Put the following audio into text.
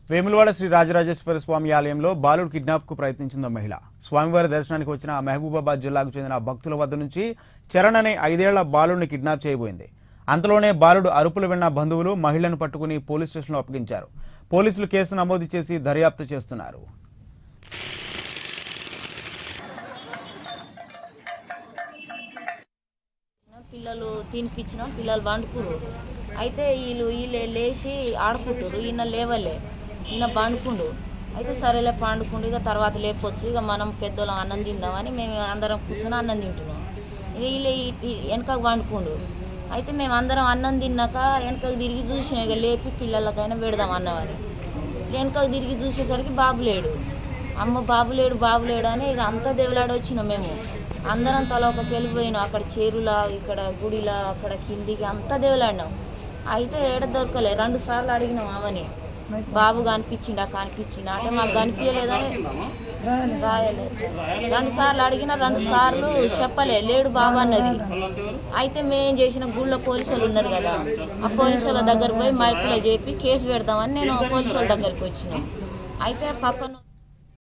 వేములవాడ శ్రీ రాజరాజేశ్వర స్వామి ఆలయంలో బాలుడు కిడ్నాప్ కు ప్రయత్నించింది ఓ మహిళ స్వామివారి దర్శనానికి వచ్చిన మహబూబాబాద్ జిల్లాకు చెందిన భక్తుల వద్ద నుంచి చరణ్ అనే ఐదేళ్ల బాలుడిని కిడ్నాప్ చేయబోయింది అంతలోనే బాలుడు అరుపులు విన్న బంధువులు మహిళను పట్టుకుని పోలీస్ స్టేషన్లో అప్పగించారు పోలీసులు కేసు నమోదు చేసి దర్యాప్తు చేస్తున్నారు పిల్లలు తినిపించినాం పిల్లలు వండుకురు అయితే వీళ్ళు వీళ్ళు లేచి ఆడుకుంటారు ఈయన లేవలే ఈయన పండుకుండు అయితే సరేలే పండుకుండు ఇక తర్వాత లేపొచ్చు ఇక మనం పెద్దోళ్ళం అన్నం తిందామని మేము అందరం కూర్చొని అన్నం తింటున్నాం ఇక వీళ్ళు వెనకకు పండుకుండు అయితే మేము అందరం అన్నం తిన్నాక వెనకకు తిరిగి చూసినాం ఇక లేపి పిల్లలకైనా పెడదాం అన్నమని వెనకకు తిరిగి చూసేసరికి బాబు లేడు అమ్మ బాబు లేడు బాబు లేడు అని ఇక అంతా దేవులాడి వచ్చినాం మేము అందరం తల ఒక వెళ్ళిపోయినాం అక్కడ చేరులా ఇక్కడ గుడిలా అక్కడ కిందికి అంతా దేవులాడినాం అయితే ఏడ దొరకలే రెండు సార్లు అడిగినాం ఆమెని బాబు కనిపించిండా కనిపించిండా అంటే మాకు కనిపించలేదని రాయలేదు రెండు సార్లు అడిగినా రెండు సార్లు చెప్పలే లేడు బాబు అన్నది అయితే మేము చేసిన గుళ్ళో పోలీసు వాళ్ళు ఉన్నారు కదా ఆ పోలీసు వాళ్ళ దగ్గర పోయి మైకులో చెప్పి కేసు పెడదామని నేను పోలీసు వాళ్ళ దగ్గరికి వచ్చిన అయితే పక్కన